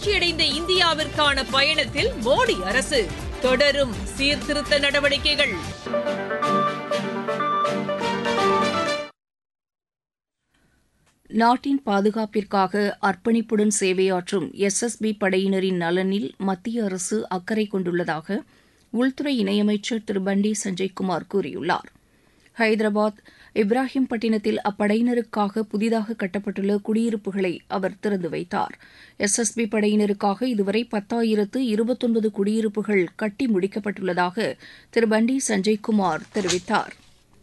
வளர்ச்சியடைந்த இந்தியாவிற்கான பயணத்தில் மோடி அரசு தொடரும் சீர்திருத்த நடவடிக்கைகள் நாட்டின் பாதுகாப்பிற்காக அர்ப்பணிப்புடன் சேவையாற்றும் எஸ்எஸ்பி படையினரின் நலனில் மத்திய அரசு அக்கறை கொண்டுள்ளதாக உள்துறை இணையமைச்சர் திரு பண்டி சஞ்சய்குமார் கூறியுள்ளார் ஹைதராபாத் இப்ராஹிம் பட்டினத்தில் அப்படையினருக்காக புதிதாக கட்டப்பட்டுள்ள குடியிருப்புகளை அவர் திறந்து வைத்தார் எஸ்எஸ்பி படையினருக்காக இதுவரை பத்தாயிரத்து இருபத்தொன்பது குடியிருப்புகள் கட்டி முடிக்கப்பட்டுள்ளதாக திரு பண்டி சஞ்சய்குமார் தெரிவித்தார்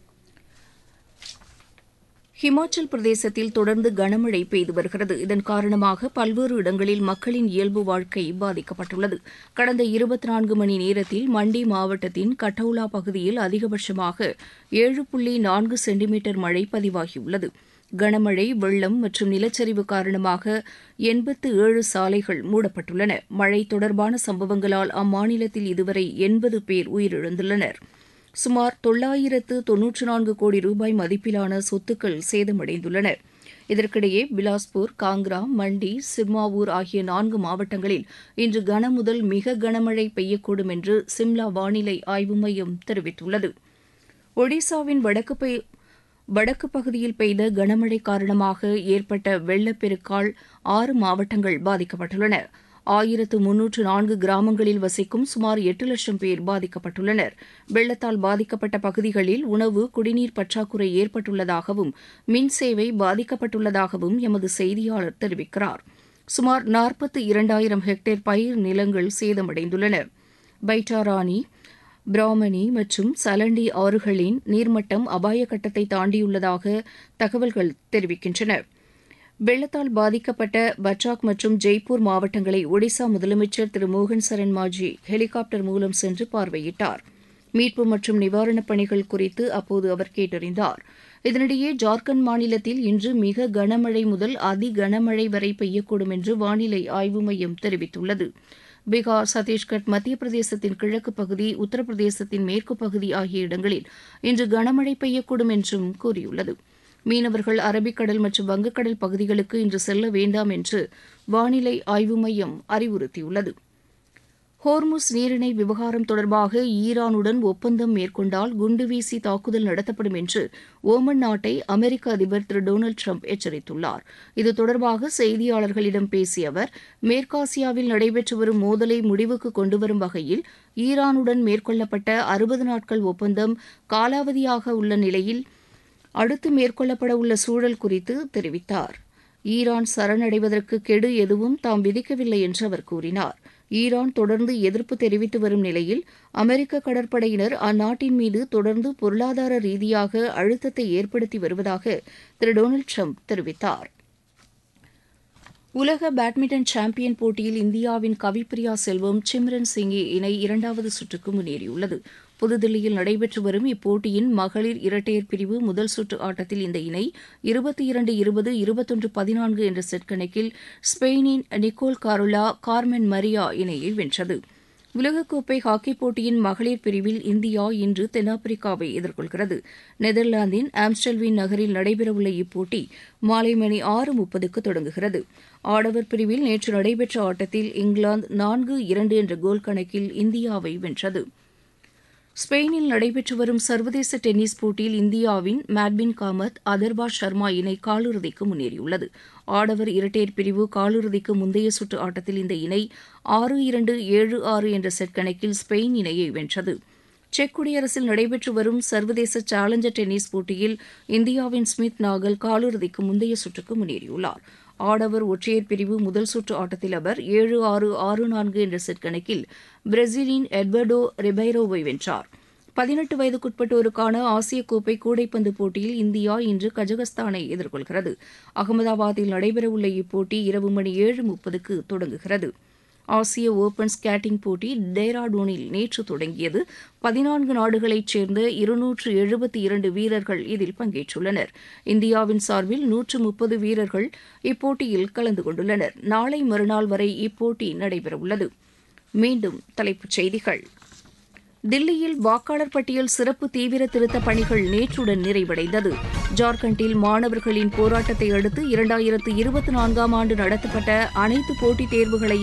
ஹிமாச்சல் பிரதேசத்தில் தொடர்ந்து கனமழை பெய்து வருகிறது இதன் காரணமாக பல்வேறு இடங்களில் மக்களின் இயல்பு வாழ்க்கை பாதிக்கப்பட்டுள்ளது கடந்த இருபத்தி நான்கு மணி நேரத்தில் மண்டி மாவட்டத்தின் கட்டவுலா பகுதியில் அதிகபட்சமாக ஏழு புள்ளி நான்கு சென்டிமீட்டர் மழை பதிவாகியுள்ளது கனமழை வெள்ளம் மற்றும் நிலச்சரிவு காரணமாக எண்பத்து ஏழு சாலைகள் மூடப்பட்டுள்ளன மழை தொடர்பான சம்பவங்களால் அம்மாநிலத்தில் இதுவரை எண்பது பேர் உயிரிழந்துள்ளனா் சுமார் தொள்ளாயிரத்து தொன்னூற்று நான்கு கோடி ரூபாய் மதிப்பிலான சொத்துக்கள் சேதமடைந்துள்ளன இதற்கிடையே பிலாஸ்பூர் காங்க்ரா மண்டி சிர்மாவூர் ஆகிய நான்கு மாவட்டங்களில் இன்று கனமுதல் மிக கனமழை பெய்யக்கூடும் என்று சிம்லா வானிலை ஆய்வு மையம் தெரிவித்துள்ளது ஒடிசாவின் வடக்கு பெய் வடக்கு பகுதியில் பெய்த கனமழை காரணமாக ஏற்பட்ட வெள்ளப்பெருக்கால் ஆறு மாவட்டங்கள் பாதிக்கப்பட்டுள்ளன ஆயிரத்து முன்னூற்று நான்கு கிராமங்களில் வசிக்கும் சுமார் எட்டு லட்சம் பேர் பாதிக்கப்பட்டுள்ளனர் வெள்ளத்தால் பாதிக்கப்பட்ட பகுதிகளில் உணவு குடிநீர் பற்றாக்குறை ஏற்பட்டுள்ளதாகவும் மின் சேவை பாதிக்கப்பட்டுள்ளதாகவும் எமது செய்தியாளர் தெரிவிக்கிறார் சுமார் நாற்பத்து இரண்டாயிரம் ஹெக்டேர் பயிர் நிலங்கள் சேதமடைந்துள்ளன பைட்டாராணி பிராமணி மற்றும் சலண்டி ஆறுகளின் நீர்மட்டம் அபாய கட்டத்தை தாண்டியுள்ளதாக தகவல்கள் தெரிவிக்கின்றன வெள்ளத்தால் பாதிக்கப்பட்ட பட்ராக் மற்றும் ஜெய்ப்பூர் மாவட்டங்களை ஒடிசா முதலமைச்சர் திரு மோகன் சரண் மாஜி ஹெலிகாப்டர் மூலம் சென்று பார்வையிட்டார் மீட்பு மற்றும் நிவாரணப் பணிகள் குறித்து அப்போது அவர் கேட்டறிந்தார் இதனிடையே ஜார்க்கண்ட் மாநிலத்தில் இன்று மிக கனமழை முதல் அதி கனமழை வரை பெய்யக்கூடும் என்று வானிலை ஆய்வு மையம் தெரிவித்துள்ளது பீகார் சத்தீஸ்கர் மத்திய பிரதேசத்தின் கிழக்கு பகுதி உத்தரப்பிரதேசத்தின் மேற்கு பகுதி ஆகிய இடங்களில் இன்று கனமழை பெய்யக்கூடும் என்றும் கூறியுள்ளது மீனவர்கள் அரபிக்கடல் மற்றும் வங்கக்கடல் பகுதிகளுக்கு இன்று செல்ல வேண்டாம் என்று வானிலை ஆய்வு மையம் அறிவுறுத்தியுள்ளது ஹோர்முஸ் நீரிணை விவகாரம் தொடர்பாக ஈரானுடன் ஒப்பந்தம் மேற்கொண்டால் குண்டுவீசி தாக்குதல் நடத்தப்படும் என்று ஓமன் நாட்டை அமெரிக்க அதிபர் திரு டொனால்டு ட்ரம்ப் எச்சரித்துள்ளார் இது தொடர்பாக செய்தியாளர்களிடம் பேசிய அவர் மேற்காசியாவில் நடைபெற்று வரும் மோதலை முடிவுக்கு கொண்டுவரும் வகையில் ஈரானுடன் மேற்கொள்ளப்பட்ட அறுபது நாட்கள் ஒப்பந்தம் காலாவதியாக உள்ள நிலையில் அடுத்து மேற்கொள்ளப்பட உள்ள சூழல் குறித்து தெரிவித்தார் ஈரான் சரணடைவதற்கு கெடு எதுவும் தாம் விதிக்கவில்லை என்று அவர் கூறினார் ஈரான் தொடர்ந்து எதிர்ப்பு தெரிவித்து வரும் நிலையில் அமெரிக்க கடற்படையினர் அந்நாட்டின் மீது தொடர்ந்து பொருளாதார ரீதியாக அழுத்தத்தை ஏற்படுத்தி வருவதாக திரு டொனால்டு ட்ரம்ப் தெரிவித்தார் உலக பேட்மிண்டன் சாம்பியன் போட்டியில் இந்தியாவின் கவிப்பிரியா செல்வம் சிம்ரன் சிங்கி இணை இரண்டாவது சுற்றுக்கு முன்னேறியுள்ளது புதுதில்லியில் நடைபெற்று வரும் இப்போட்டியின் மகளிர் இரட்டையர் பிரிவு முதல் சுற்று ஆட்டத்தில் இந்த இணை இருபத்தி இரண்டு இருபது இருபத்தொன்று பதினான்கு என்ற செட் கணக்கில் ஸ்பெயினின் நிக்கோல் காருலா கார்மென் மரியா இணையை வென்றது உலகக்கோப்பை ஹாக்கிப் போட்டியின் மகளிர் பிரிவில் இந்தியா இன்று தென்னாப்பிரிக்காவை எதிர்கொள்கிறது நெதர்லாந்தின் ஆம்ஸ்டல்வின் நகரில் நடைபெறவுள்ள இப்போட்டி மாலை மணி ஆறு முப்பதுக்கு தொடங்குகிறது ஆடவர் பிரிவில் நேற்று நடைபெற்ற ஆட்டத்தில் இங்கிலாந்து நான்கு இரண்டு என்ற கோல் கணக்கில் இந்தியாவை வென்றது ஸ்பெயினில் நடைபெற்று வரும் சர்வதேச டென்னிஸ் போட்டியில் இந்தியாவின் மேட்பின் காமத் அதர்வா சர்மா இணை காலிறுதிக்கு முன்னேறியுள்ளது ஆடவர் இரட்டையர் பிரிவு காலிறுதிக்கு முந்தைய சுற்று ஆட்டத்தில் இந்த இணை ஆறு இரண்டு ஏழு ஆறு என்ற செட் கணக்கில் ஸ்பெயின் இணையை வென்றது செக் குடியரசில் நடைபெற்று வரும் சர்வதேச சேலஞ்சர் டென்னிஸ் போட்டியில் இந்தியாவின் ஸ்மித் நாகல் காலிறுதிக்கு முந்தைய சுற்றுக்கு முன்னேறியுள்ளார் ஆடவர் ஒற்றையர் பிரிவு முதல் சுற்று ஆட்டத்தில் அவர் ஏழு ஆறு ஆறு நான்கு என்ற செட் கணக்கில் பிரேசிலின் எட்வர்டோ ரிபைரோவை வென்றார் பதினெட்டு வயதுக்குட்பட்டோருக்கான ஆசிய கோப்பை கூடைப்பந்து போட்டியில் இந்தியா இன்று கஜகஸ்தானை எதிர்கொள்கிறது அகமதாபாத்தில் நடைபெறவுள்ள இப்போட்டி இரவு மணி ஏழு முப்பதுக்கு தொடங்குகிறது ஆசிய ஓபன் ஸ்கேட்டிங் போட்டி டேராடூனில் நேற்று தொடங்கியது பதினான்கு நாடுகளைச் சேர்ந்த இருநூற்று எழுபத்தி இரண்டு வீரர்கள் இதில் பங்கேற்றுள்ளனர் இந்தியாவின் சார்பில் நூற்று முப்பது வீரர்கள் இப்போட்டியில் கலந்து கொண்டுள்ளனர் நாளை மறுநாள் வரை இப்போட்டி நடைபெறவுள்ளது மீண்டும் தலைப்புச் செய்திகள் தில்லியில் வாக்காளர் பட்டியல் சிறப்பு தீவிர திருத்த பணிகள் நேற்றுடன் நிறைவடைந்தது ஜார்க்கண்டில் மாணவர்களின் போராட்டத்தை அடுத்து இரண்டாயிரத்து இருபத்தி நான்காம் ஆண்டு நடத்தப்பட்ட அனைத்து போட்டித் தேர்வுகளையும்